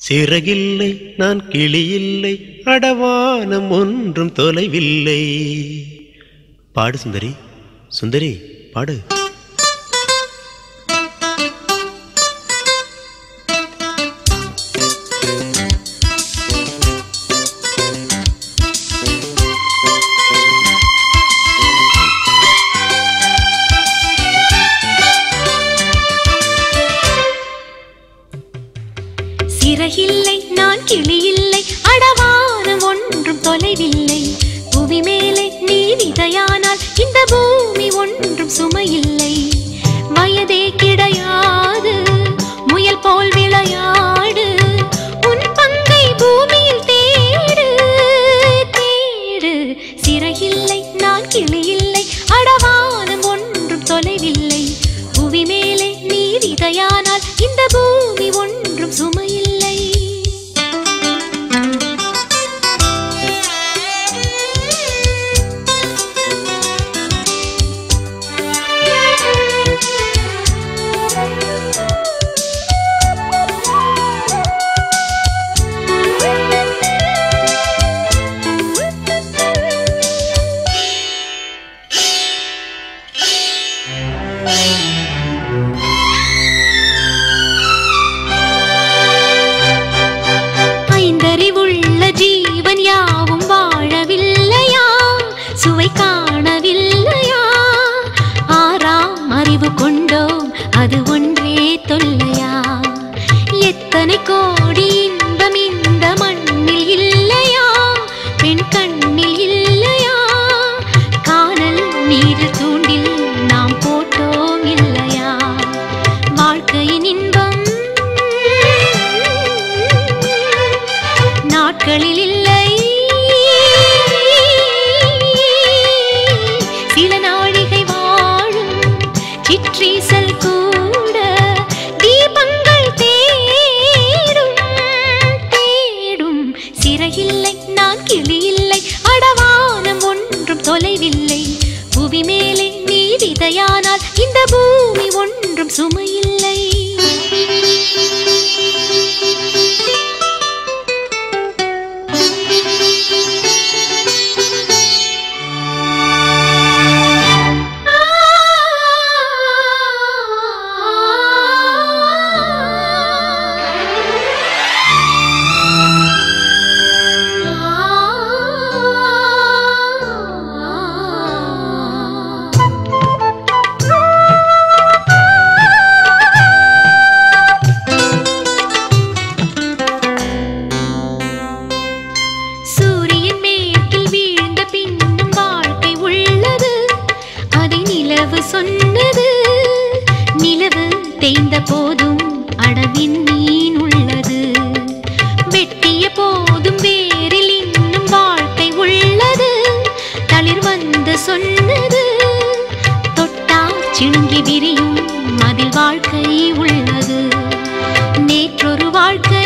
சிறகில்லை நான் கிளியில்லை அடவானம் ஒன்றும் தொலைவில்லை பாடு சுந்தரி சுந்தரி பாடு சிறகில்லை நான் கிளியில்லை அடவானம் ஒன்றும் தொலைவில்லை புவி மேலே நீ விதையானால் இந்த பூமி ஒன்றும் சுமையில்லை வயதே கிடையாது முயல் போல் விளையாடு உன் பங்கை பூமியில் தேடு தேடு சிறகில்லை நான் கிளியில்லை அடவானம் ஒன்றும் தொலைவில்லை புவி மேலே நீ விதையானால் இந்த பூமி ஒன்றும் சுமையில்லை ஐந்தறிவுள்ள ஜீவன் யாவும் வாழவில்லையா சுவை காணவில்லையா ஆறாம் அறிவு கொண்டோம் அது ஒன்றே தொல்லையா எத்தனை கோடி இன்பம் இந்த மண்ணில் இல்லையா பெண் கண்ணில் இல்லையா காணல் நீரில் தூண்டில் நாம் போட்டோம் இல்லையா வாழ்க்கையின் இன்பம் நாட்களில் இல்லை சில நாழிகை வாழும் சிற்றீசல் கூட தீபங்கள் தேடும் தேடும் சிறையில்லை நான் கிளியில்லை அடவானம் ஒன்றும் தொலைவில்லை புவி மேலே நீ விதையானால் இந்த பூமி ஒன்றும் சுமையில்லை சூரியன் மேற்கில் வீழ்ந்த பின்னும் வாழ்க்கை உள்ளது அதை நிலவு சொன்னது நிலவு தேய்ந்த போதும் அடவின் மீன் உள்ளது வெட்டிய போதும் வேரில் இன்னும் வாழ்க்கை உள்ளது தளிர் வந்து சொன்னது தொட்டா சிணுங்கி விரியும் அதில் வாழ்க்கை உள்ளது நேற்றொரு வாழ்க்கை